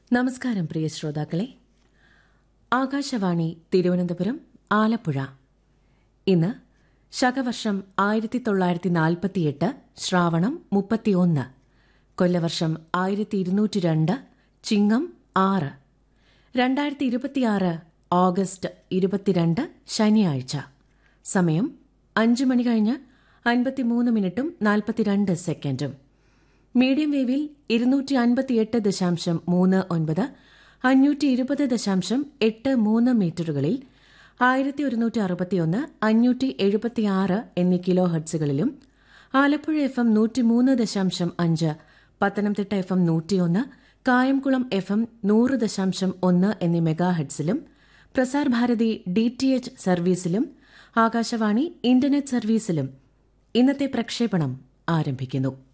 നമസ്കാരം പ്രിയ ശ്രോതാക്കളെ ആകാശവാണി തിരുവനന്തപുരം ആലപ്പുഴ ഇന്ന് ശകവർഷം ആയിരത്തി തൊള്ളായിരത്തി നാൽപ്പത്തിയെട്ട് ശ്രാവണം മുപ്പത്തിയൊന്ന് കൊല്ലവർഷം ആയിരത്തി ഇരുന്നൂറ്റി രണ്ട് ചിങ്ങം ആറ് രണ്ടായിരത്തി ഇരുപത്തിയാറ് ഓഗസ്റ്റ് ഇരുപത്തിരണ്ട് ശനിയാഴ്ച സമയം അഞ്ച് മണി കഴിഞ്ഞ് അൻപത്തിമൂന്ന് മിനിറ്റും നാൽപ്പത്തിരണ്ട് സെക്കൻഡും മീഡിയം വേവിൽ ഇരുന്നൂറ്റി അൻപത്തിയെട്ട് ദശാംശം മൂന്ന് ഒൻപത് അഞ്ഞൂറ്റി ഇരുപത് ദശാംശം എട്ട് മൂന്ന് മീറ്ററുകളിൽ ആയിരത്തി ഒരുന്നൂറ്റി അറുപത്തിയൊന്ന് അഞ്ഞൂറ്റി എഴുപത്തിയാറ് എന്നീ കിലോ ഹെർട്സുകളിലും ആലപ്പുഴ എഫ് എം നൂറ്റിമൂന്ന് ദശാംശം അഞ്ച് പത്തനംതിട്ട എഫ് എം നൂറ്റിയൊന്ന് കായംകുളം എഫ് എം നൂറ് ദശാംശം ഒന്ന് എന്നീ മെഗാ ഹെഡ്സിലും Prasar Bharati D T H സർവീസിലും ആകാശവാണി ഇന്റർനെറ്റ് സർവീസിലും ഇന്നത്തെ പ്രക്ഷേപണം ആരംഭിക്കുന്നു